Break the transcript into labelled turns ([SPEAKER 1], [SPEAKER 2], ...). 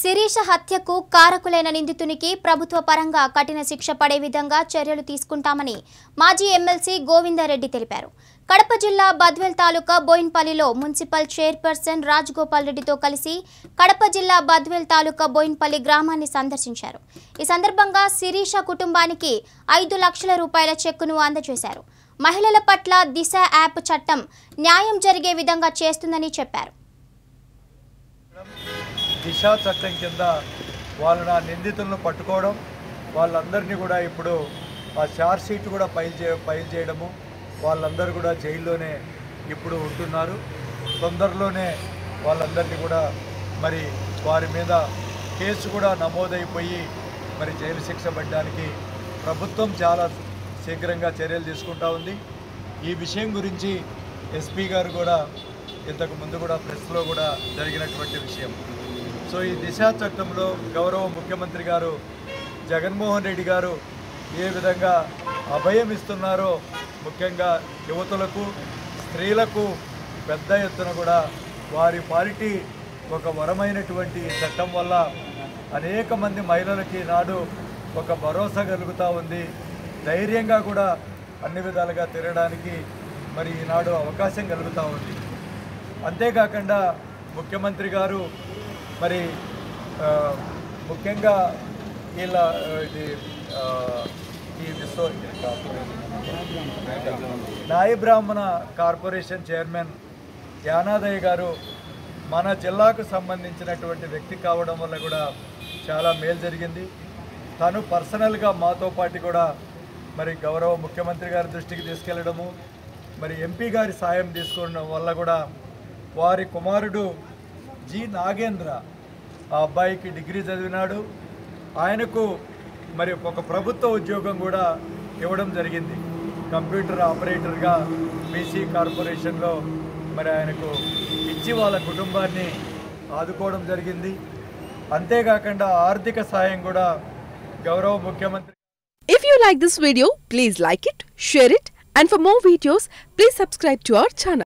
[SPEAKER 1] శిరీష హత్యకు కారకులైన నిందితునికి ప్రభుత్వ పరంగా కఠిన శిక్ష పడే విధంగా చర్యలు తీసుకుంటామని మాజీ ఎమ్మెల్సీ గోవిందారెడ్డి తెలిపారు కడప జిల్లా బద్వేల్ తాలూకా బోయిన్పల్లిలో మున్సిపల్ చైర్పర్సన్ రాజ్ గోపాల్ రెడ్డితో కలిసి కడప జిల్లా బద్వేల్ తాలూకా బోయిన్పల్లి గ్రామాన్ని సందర్శించారు ఈ సందర్భంగా శిరీష కుటుంబానికి ఐదు లక్షల రూపాయల చెక్కును అందజేశారు మహిళల పట్ల దిశ యాప్ చట్టం న్యాయం జరిగే విధంగా చేస్తుందని చెప్పారు
[SPEAKER 2] దిశా చట్టం కింద వాళ్ళని ఆ నిందితులను పట్టుకోవడం వాళ్ళందరినీ కూడా ఇప్పుడు ఆ ఛార్జ్ షీట్ కూడా ఫైల్ చే ఫైల్ చేయడము వాళ్ళందరూ కూడా జైల్లోనే ఇప్పుడు ఉంటున్నారు తొందరలోనే వాళ్ళందరినీ కూడా మరి వారి మీద కేసు కూడా నమోదైపోయి మరి జైలు శిక్ష పడడానికి ప్రభుత్వం చాలా శీఘ్రంగా చర్యలు తీసుకుంటా ఉంది ఈ విషయం గురించి ఎస్పీ గారు కూడా ఇంతకు ముందు కూడా ప్రెస్లో కూడా జరిగినటువంటి విషయం సో ఈ దిశా చట్టంలో గౌరవ ముఖ్యమంత్రి గారు జగన్మోహన్ రెడ్డి గారు ఏ విధంగా అభయం ఇస్తున్నారో ముఖ్యంగా యువతులకు స్త్రీలకు పెద్ద ఎత్తున కూడా వారి పాలిటీ ఒక వరమైనటువంటి ఈ చట్టం వల్ల అనేక మంది మహిళలకి నాడు ఒక భరోసా కలుగుతూ ఉంది ధైర్యంగా కూడా అన్ని విధాలుగా తిరగడానికి మరి ఈనాడు అవకాశం కలుగుతూ ఉంది అంతేకాకుండా ముఖ్యమంత్రి గారు మరి ఆ, ముఖ్యంగా వీళ్ళ ఆ, ఇది ఆ, ఈ విశ్వ నాయ బ్రాహ్మణ కార్పొరేషన్ చైర్మన్ యానాదయ్య గారు మన జిల్లాకు సంబంధించినటువంటి వ్యక్తి కావడం వల్ల కూడా చాలా మేలు జరిగింది తను పర్సనల్గా మాతో పాటు కూడా మరి గౌరవ ముఖ్యమంత్రి గారి దృష్టికి తీసుకెళ్లడము మరి ఎంపీ గారి సాయం తీసుకోవడం వల్ల కూడా వారి కుమారుడు జి నాగేంద్ర ఆ అబ్బాయికి డిగ్రీ చదివినాడు ఆయనకు మరి ఒక ప్రభుత్వ ఉద్యోగం కూడా ఇవ్వడం జరిగింది కంప్యూటర్ ఆపరేటర్గా బీసీ కార్పొరేషన్లో మరి ఆయనకు ఇచ్చి వాళ్ళ కుటుంబాన్ని ఆదుకోవడం జరిగింది అంతేకాకుండా ఆర్థిక సాయం కూడా గౌరవ ముఖ్యమంత్రి
[SPEAKER 3] If you like this video, please like it, share it, and for more videos, please subscribe to our channel.